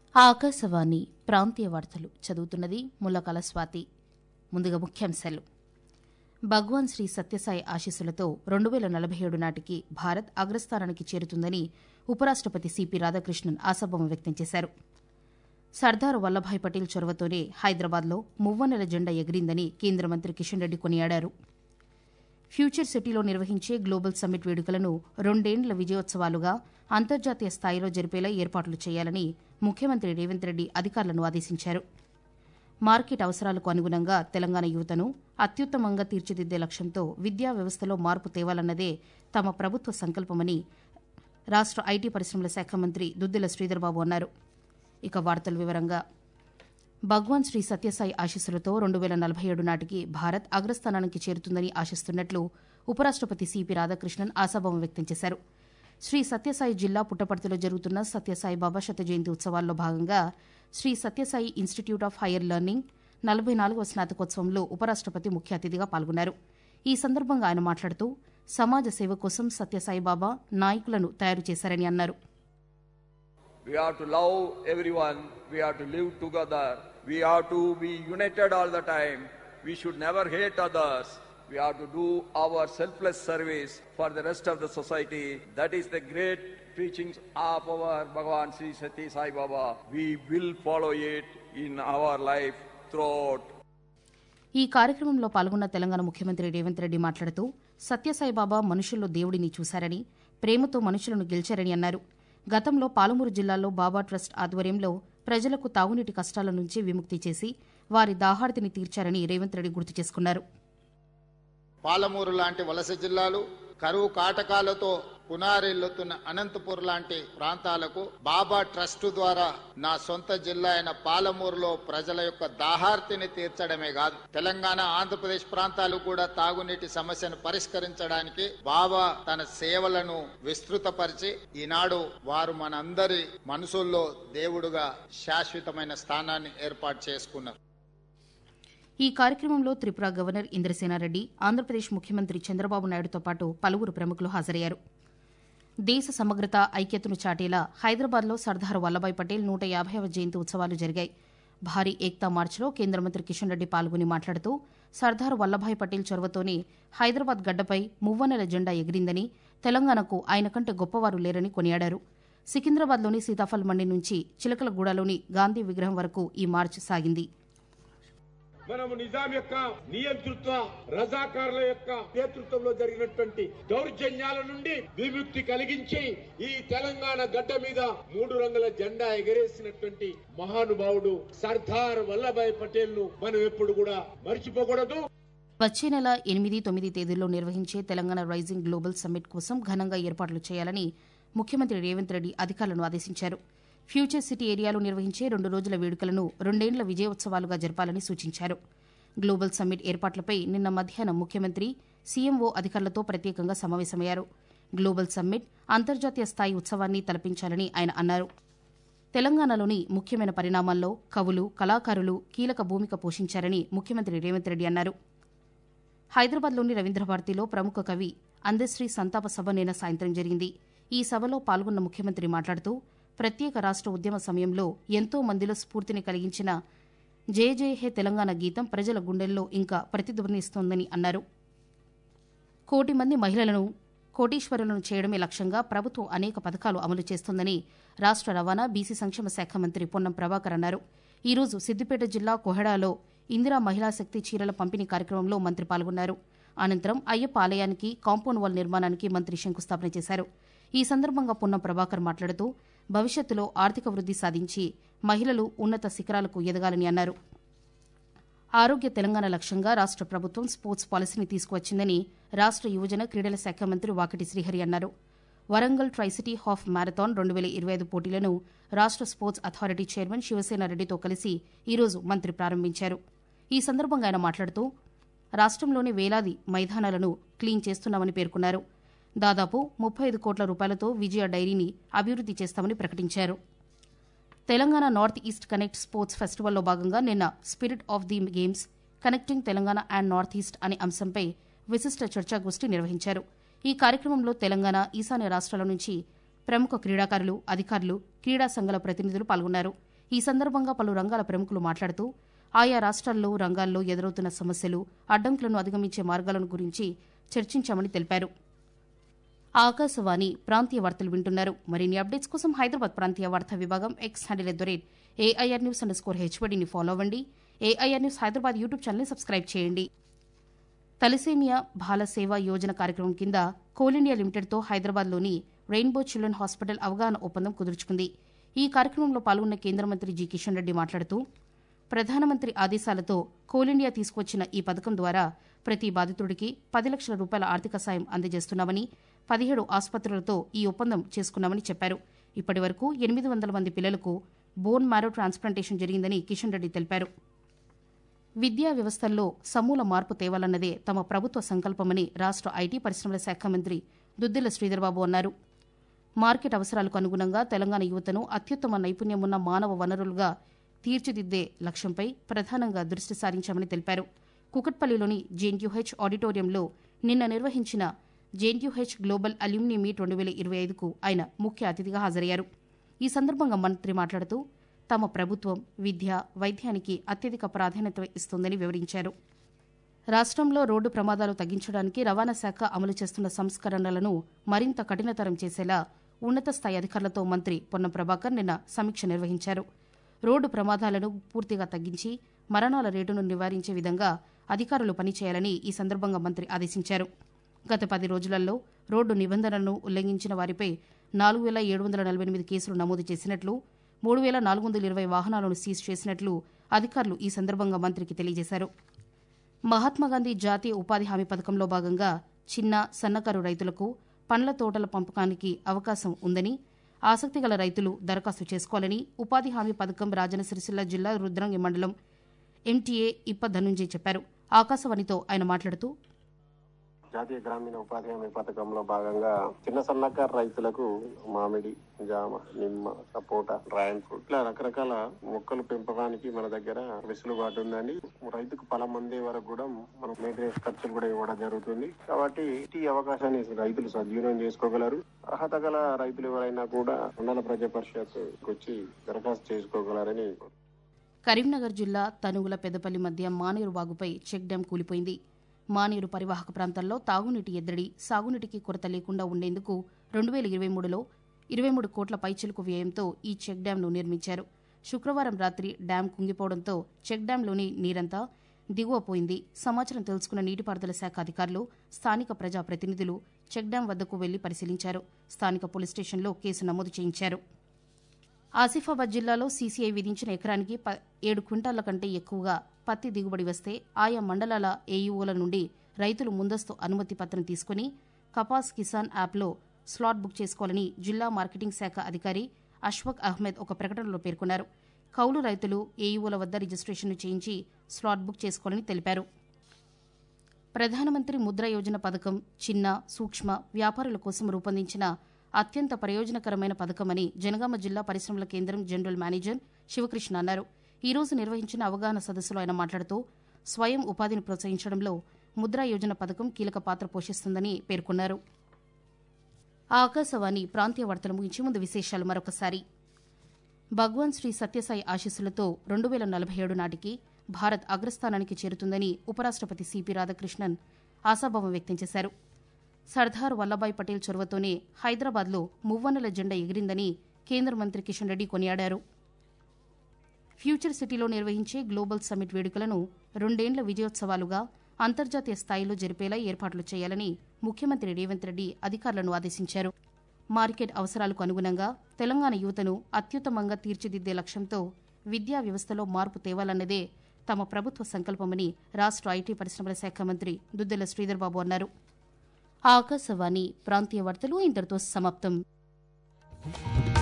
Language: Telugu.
ఆకాశవాణి ప్రాంతీయ వార్తలు చదువుతున్నది ముల్లకల స్వాతి ముందుగా ముఖ్యాంశాలు భగవాన్ శ్రీ సత్యసాయి ఆశీస్సులతో రెండు వేల నలభై ఏడు నాటికి భారత్ అగ్రస్థానానికి చేరుతుందని ఉపరాష్టపతి సిపి రాధాకృష్ణన్ ఆశాభావం వ్యక్తం చేశారు సర్దార్ వల్లభాయ్ పటేల్ చొరవతోనే హైదరాబాద్లో మువ్వన్నెల జెండా ఎగిరిందని కేంద్ర మంత్రి కిషన్ రెడ్డి కొనియాడారు ఫ్యూచర్ సిటీలో నిర్వహించే గ్లోబల్ సమ్మిట్ వేడుకలను రెండేండ్ల విజయోత్సవాలుగా అంతర్జాతీయ స్థాయిలో జరిపేలా ఏర్పాట్లు చేయాలని ముఖ్యమంత్రి రేవంత్ రెడ్డి అధికారులను ఆదేశించారు మార్కెట్ అవసరాలకు అనుగుణంగా తెలంగాణ యువతను అత్యుత్తమంగా తీర్చిదిద్దే లక్ష్యంతో విద్యా వ్యవస్థలో మార్పు తేవాలన్నదే తమ ప్రభుత్వ సంకల్పమని రాష్ట ఐటీ పరిశ్రమల శాఖ మంత్రి దుద్దిల శ్రీధర్బాబు అన్నారు ఇక వార్తల వివరంగా భగవాన్ శ్రీ సత్యసాయి ఆశీస్సులతో రెండు వేల నలభై ఏడు నాటికి భారత్ అగ్రస్థానానికి చేరుతుందని ఆశిస్తున్నట్లు ఉపరాష్టపతి సిపి రాధాకృష్ణన్ ఆశాభావం వ్యక్తం చేశారు శ్రీ సత్యసాయి జిల్లా పుట్టపర్తిలో జరుగుతున్న సత్యసాయి బాబా శత జయంతి ఉత్సవాల్లో భాగంగా Shri Sathya Sai institute of higher learning నలభై నాలుగవ స్నాతకోత్సవంలో ఉపరాష్టపతి ముఖ్య అతిథిగా పాల్గొన్నారు ఈ సందర్భంగా ఆయన మాట్లాడుతూ సమాజ సేవ కోసం సత్యసాయి బాబా నాయకులను తయారు చేశారని అన్నారు We have to love everyone. We have to live together. We have to be united all the time. We should never hate others. We have to do our selfless service for the rest of the society. That is the great teachings of our Bhagavan Sri Sati Sai Baba. We will follow it in our life throughout. ఈ కార్యక్రమంలో పాల్గొన్న తెలంగాణ ముఖ్యమంత్రి రేవంత్ రెడ్డి మాట్లాడుతూ సత్యసాయిబాబా మనుషుల్లో దేవుడిని చూశారని ప్రేమతో మనుషులను గెలిచారని అన్నారు గతంలో పాలమూరు జిల్లాలో బాబా ట్రస్ట్ ఆధ్వర్యంలో ప్రజలకు తాగునీటి కష్టాల నుంచి విముక్తి చేసి వారి దాహార్తిని తీర్చారని రేవంత్ రెడ్డి గుర్తు చేసుకున్నారు పాలమూరు లాంటి వలస జిల్లాలు కరువు కాటకాలతో పునారెల్లుతున్న అనంతపూర్ లాంటి ప్రాంతాలకు బాబా ట్రస్ట్ ద్వారా నా సొంత జిల్లా అయిన పాలమూరులో ప్రజల యొక్క దాహార్తిని తీర్చడమే కాదు తెలంగాణ ఆంధ్రప్రదేశ్ ప్రాంతాలు కూడా తాగునీటి సమస్యను పరిష్కరించడానికి బాబా తన సేవలను విస్తృతపరిచి ఈనాడు వారు మనందరి మనసుల్లో దేవుడుగా శాశ్వతమైన స్థానాన్ని ఏర్పాటు చేసుకున్నారు ఈ కార్యక్రమంలో త్రిపుర గవర్నర్ ఇంద్రసేనారెడ్డి ఆంధ్రప్రదేశ్ ముఖ్యమంత్రి చంద్రబాబు నాయుడుతో పాటు పలువురు ప్రముఖులు హాజరయ్యారు దేశ సమగ్రత ఐక్యతను చాటేలా హైదరాబాద్లో సర్దార్ వల్లభాయ్ పటేల్ నూట యాభైవ జయంతి ఉత్సవాలు జరిగాయి భారీ ఏక్తా మార్చ్లో కేంద్ర మంత్రి కిషన్ రెడ్డి పాల్గొని మాట్లాడుతూ సర్దార్ వల్లభాయ్ పటేల్ చొరవతోనే హైదరాబాద్ గడ్డపై మువ్వనెల జెండా ఎగిరిందని తెలంగాణకు ఆయన కంటే గొప్పవారు లేరని కొనియాడారు సికింద్రాబాద్లోని సీతాఫల్ మండి నుంచి చిలకలగూడలోని గాంధీ విగ్రహం వరకు ఈ మార్చ్ సాగింది మనము నిజాం యొక్క నియంతృత్వ రజాకారుల యొక్క నేతృత్వంలో జరిగినటువంటి దౌర్జన్యాల నుండి విముక్తి కలిగించి ఈ తెలంగాణ గడ్డ మీద మూడు రంగుల జెండా ఎగరేసినటువంటి మహానుభావుడు సర్దార్ వల్లభాయ్ పటేల్ ను మనం ఎప్పుడు కూడా మర్చిపోకూడదు వచ్చే నెల ఎనిమిది తొమ్మిది తేదీల్లో నిర్వహించే తెలంగాణ రైజింగ్ గ్లోబల్ సమ్మిట్ కోసం ఘనంగా ఏర్పాట్లు చేయాలని ముఖ్యమంత్రి రేవంత్ రెడ్డి అధికారులను ఆదేశించారు ఫ్యూచర్ సిటీ ఏరియాలో నిర్వహించే రెండు రోజుల వేడుకలను రెండేండ్ల విజయోత్సవాలుగా జరపాలని సూచించారు గ్లోబల్ సమ్మిట్ ఏర్పాట్లపై నిన్న మధ్యాహ్నం ముఖ్యమంత్రి సీఎంఓ అధికారులతో ప్రత్యేకంగా సమావేశమయ్యారు గ్లోబల్ సమ్మిట్ అంతర్జాతీయ స్థాయి ఉత్సవాన్ని తలపించాలని ఆయన అన్నారు తెలంగాణలోని ముఖ్యమైన పరిణామాల్లో కవులు కళాకారులు కీలక భూమిక పోషించారని ముఖ్యమంత్రి రేవంత్ రెడ్డి అన్నారు హైదరాబాద్లోని రవీంద్రభారతిలో ప్రముఖ కవి అందశ్రీ సంతాప సభ నిన్న సాయంత్రం జరిగింది ఈ సభలో పాల్గొన్న ముఖ్యమంత్రి మాట్లాడుతూ ప్రత్యేక రాష్ట ఉద్యమ సమయంలో ఎంతో మందిలో స్ఫూర్తిని కలిగించిన జయ జయ హే తెలంగాణ గీతం ప్రజల గుండెల్లో ఇంకా ప్రతిధ్వనిస్తోందని అన్నారు కోటి మంది మహిళలను కోటీశ్వరులను చేయడమే లక్ష్యంగా ప్రభుత్వం అనేక పథకాలు అమలు చేస్తోందని రాష్ట రవాణా బీసీ సంక్షేమ శాఖ మంత్రి పొన్నం ప్రభాకర్ అన్నారు ఈ రోజు సిద్దిపేట జిల్లా కొహెడాలో ఇందిరా మహిళా శక్తి చీరల పంపిణీ కార్యక్రమంలో మంత్రి పాల్గొన్నారు అనంతరం అయ్యప్ప ఆలయానికి కాంపౌండ్ వాల్ నిర్మాణానికి మంత్రి శంకుస్థాపన చేశారు ఈ సందర్భంగా పొన్నం ప్రభాకర్ మాట్లాడుతూ భవిష్యత్తులో ఆర్థిక వృద్ధి సాధించి మహిళలు ఉన్నత శిఖరాలకు ఎదగాలని అన్నారు ఆరోగ్య తెలంగాణ లక్ష్యంగా రాష్ట ప్రభుత్వం స్పోర్ట్స్ పాలసీని తీసుకువచ్చిందని రాష్ట యువజన క్రీడల శాఖ మంత్రి వాకటి శ్రీహరి అన్నారు వరంగల్ ట్రైసిటీ హాఫ్ మ్యారథాన్ రెండు వేల ఇరవై ఐదు పోటీలను రాష్ట స్పోర్ట్స్ అథారిటీ చైర్మన్ శివసేన రెడ్డితో కలిసి ఈరోజు మంత్రి ప్రారంభించారు ఈ సందర్భంగా ఆయన మాట్లాడుతూ రాష్ట్రంలోని వేలాది మైదానాలను క్లీన్ చేస్తున్నామని పేర్కొన్నారు దాదాపు ముప్పై ఐదు కోట్ల రూపాయలతో విజయ డైరీని అభివృద్ది చేస్తామని ప్రకటించారు Telangana north east connect sports ఫెస్టివల్లో భాగంగా నిన్న spirit of the games connecting Telangana and north east అనే అంశంపై విశిష్ట చర్చాగోష్ఠి నిర్వహించారు ఈ కార్యక్రమంలో తెలంగాణ ఈశాన్య రాష్ట్రాల నుంచి ప్రముఖ క్రీడాకారులు అధికారులు క్రీడా సంఘాల ప్రతినిధులు పాల్గొన్నారు ఈ సందర్భంగా పలు రంగాల ప్రముఖులు మాట్లాడుతూ ఆయా రాష్ట్రాల్లో రంగాల్లో ఎదురవుతున్న సమస్యలు అడ్డంకులను అధిగమించే మార్గాలను గురించి చర్చించామని తెలిపారు ఆకాశవాణి ప్రాంతీయ వార్తలు వింటున్నారు మరిన్ని అప్డేట్స్ కోసం హైదరాబాద్ ప్రాంతీయ వార్తా విభాగం X handle at the rate AIR news underscore స్కోర్ హెచ్వడిని ఫాలో అవ్వండి ఏఐఆర్ న్యూస్ హైదరాబాద్ యూట్యూబ్ ఛానల్ని సబ్స్క్రైబ్ చేయండి తలసేమియా బాల సేవా యోజన కార్యక్రమం కింద కోల్ ఇండియా లిమిటెడ్తో హైదరాబాద్లోని రెయిన్బో చిల్డ్రన్ హాస్పిటల్ అవగాహన ఒప్పందం కుదుర్చుకుంది ఈ కార్యక్రమంలో పాల్గొన్న కేంద్ర మంత్రి జి కిషన్ రెడ్డి మాట్లాడుతూ ప్రధానమంత్రి ఆదేశాలతో కోల్ ఇండియా తీసుకువచ్చిన ఈ పథకం ద్వారా ప్రతి బాధితుడికి పది లక్షల రూపాయల ఆర్థిక సాయం అందజేస్తున్నామని పదిహేడు ఆసుపత్రులతో ఈ ఒప్పందం చేసుకున్నామని చెప్పారు ఇప్పటి వరకు ఎనిమిది వందల మంది పిల్లలకు బోన్ మ్యారో ట్రాన్స్ప్లాంటేషన్ జరిగిందని కిషన్ రెడ్డి తెలిపారు విద్యా వ్యవస్థల్లో సమూల మార్పు తేవాలన్నదే తమ ప్రభుత్వ సంకల్పమని రాష్ట ఐటీ పరిశ్రమల శాఖ మంత్రి దుద్దిల్ల శ్రీధర్బాబు అన్నారు మార్కెట్ అవసరాలకు అనుగుణంగా తెలంగాణ యువతను అత్యుత్తమ నైపుణ్యమున్న మానవ వనరులుగా తీర్చిదిద్దే లక్ష్యంపై ప్రధానంగా దృష్టి సారించామని తెలిపారు కుకట్పల్లిలోని జేఎన్యూహెచ్ ఆడిటోరియంలో నిన్న నిర్వహించిన జేఎన్యూహెచ్ గ్లోబల్ అల్యూమిని మీట్ రెండు వేల ఇరవై ఐదుకు ఆయన ముఖ్య అతిథిగా హాజరయ్యారు ఈ సందర్భంగా మంత్రి మాట్లాడుతూ తమ ప్రభుత్వం విద్య వైద్యానికి అత్యధిక ప్రాధాన్యత ఇస్తోందని వివరించారు రాష్ట్రంలో రోడ్డు ప్రమాదాలు తగ్గించడానికి రవాణా శాఖ అమలు చేస్తున్న సంస్కరణలను మరింత కఠినతరం చేసేలా ఉన్నత స్థాయి అధికారులతో మంత్రి పొన్నం ప్రభాకర్ నిన్న సమీక్ష నిర్వహించారు రోడ్డు ప్రమాదాలను పూర్తిగా తగ్గించి మరణాల రేటును నివారించే విధంగా అధికారులు పనిచేయాలని ఈ సందర్భంగా మంత్రి ఆదేశించారు గత పది రోజులలో రోడ్డు నిబంధనలను ఉల్లంఘించిన వారిపై నాలుగు వేల ఏడు వందల నలభై ఎనిమిది కేసులు నమోదు చేసినట్లు మూడు వేల నాలుగు వందల ఇరవై వాహనాలను సీజ్ చేసినట్లు అధికారులు ఈ సందర్భంగా మంత్రికి తెలియజేశారు మహాత్మాగాంధీ జాతీయ ఉపాధి హామీ పథకంలో భాగంగా చిన్న సన్నకారు రైతులకు పండ్ల తోటల పంపకానికి అవకాశం ఉందని ఆసక్తిగల రైతులు దరఖాస్తు చేసుకోవాలని ఉపాధి హామీ పథకం రాజన్న సిరిసిల్ల జిల్లా రుద్రంగి మండలం ఎంటీఏ ఇప్ప ధనుంజయ్ చెప్పారు ఆకాశవాణితో ఆయన మాట్లాడుతూ జాతీయ గ్రామీణ ఉపాధి హామీ పథకంలో భాగంగా చిన్న సన్నకారు రైతులకు మామిడి జామ నిమ్మ సపోటా డ్రాగన్ ఫ్రూట్ ఇట్లా రకరకాల మొక్కలు పెంపకానికి మన దగ్గర వెసులుబాటు ఉందండి రైతుకు ఫలం అందే వరకు కూడా మనం మెయింటెనెన్స్ ఖర్చులు కూడా ఇవ్వడం జరుగుతుంది కాబట్టి ఈ అవకాశాన్ని రైతులు సద్వినియోగం చేసుకోగలరు అర్హత గల రైతులు ఎవరైనా కూడా మండల ప్రజా పరిషత్ వచ్చి దరఖాస్తు చేసుకోగలరని కరీంనగర్ జిల్లా తనుగుల పెద్దపల్లి మధ్య మానేరు వాగుపై చెక్ డ్యాం కూలిపోయింది మానేరు పరివాహక ప్రాంతాల్లో తాగునీటి ఎద్దడి సాగునీటికి కొరత లేకుండా ఉండేందుకు రెండు వేల ఇరవై మూడులో ఇరవై మూడు కోట్ల పైచిలుకు వ్యయంతో ఈ చెక్ డ్యాంను నిర్మించారు శుక్రవారం రాత్రి డ్యాం కుంగిపోవడంతో చెక్ డ్యాంలోని నీరంతా దిగువ పోయింది సమాచారం తెలుసుకున్న నీటిపారుదల శాఖ అధికారులు స్థానిక ప్రజాప్రతినిధులు చెక్ డ్యాం వద్దకు వెళ్లి పరిశీలించారు స్థానిక పోలీస్ స్టేషన్లో కేసు నమోదు చేయించారు ఆసిఫాబాద్ జిల్లాలో సీసీఐ విధించిన ఎకరానికి ప ఏడు క్వింటాళ్ల కంటే ఎక్కువగా పత్తి దిగుబడి వస్తే ఆయా మండలాల ఏఈఓల నుండి రైతులు ముందస్తు అనుమతి పత్రం తీసుకుని కపాస్ కిసాన్ యాప్లో స్లాట్ బుక్ చేసుకోవాలని జిల్లా మార్కెటింగ్ శాఖ అధికారి అష్ఫక్ అహ్మద్ ఒక ప్రకటనలో పేర్కొన్నారు కౌలు రైతులు ఏఈఓల వద్ద రిజిస్ట్రేషన్ను చేయించి స్లాట్ బుక్ చేసుకోవాలని తెలిపారు ప్రధానమంత్రి ముద్ర యోజన పథకం చిన్న సూక్ష్మ వ్యాపారుల కోసం రూపొందించిన అత్యంత ప్రయోజనకరమైన పథకమని జనగామ జిల్లా పరిశ్రమల కేంద్రం జనరల్ మేనేజర్ శివకృష్ణ అన్నారు ఈ రోజు నిర్వహించిన అవగాహన సదస్సులో ఆయన మాట్లాడుతూ స్వయం ఉపాధిని ప్రోత్సహించడంలో ముద్రా యోజన పథకం కీలక పాత్ర పోషిస్తుందని పేర్కొన్నారు ఆకాశవాణి ప్రాంతీయ వార్తలు ముగించే ముందు విశేషాలు మరొకసారి భగవాన్ శ్రీ సత్యసాయి ఆశీస్సులతో రెండు వేల నలభై ఏడు నాటికి భారత్ అగ్రస్థానానికి చేరుతుందని ఉపరాష్టపతి సిపి రాధాకృష్ణన్ ఆశాభావం వ్యక్తం చేశారు సర్దార్ వల్లభాయ్ పటేల్ చొరవతోనే హైదరాబాద్లో మువ్వన్నెల జెండా ఎగిరిందని కేంద్ర మంత్రి కిషన్ రెడ్డి కొనియాడారు ఫ్యూచర్ సిటీలో నిర్వహించే గ్లోబల్ సమ్మిట్ వేడుకలను రెండేండ్ల విజయోత్సవాలుగా అంతర్జాతీయ స్థాయిలో జరిపేలా ఏర్పాట్లు చేయాలని ముఖ్యమంత్రి రేవంత్ రెడ్డి అధికారులను ఆదేశించారు మార్కెట్ అవసరాలకు అనుగుణంగా తెలంగాణ యువతను అత్యుత్తమంగా తీర్చిదిద్దే లక్ష్యంతో విద్యా వ్యవస్థలో మార్పు తేవాలన్నదే తమ ప్రభుత్వ సంకల్పమని రాష్ట్ర ఐటీ పరిశ్రమల శాఖ మంత్రి దుద్దెల శ్రీధర్బాబు అన్నారు ఆకాశవాణి ప్రాంతీయ వార్తలు ఇంతటితో సమాప్తం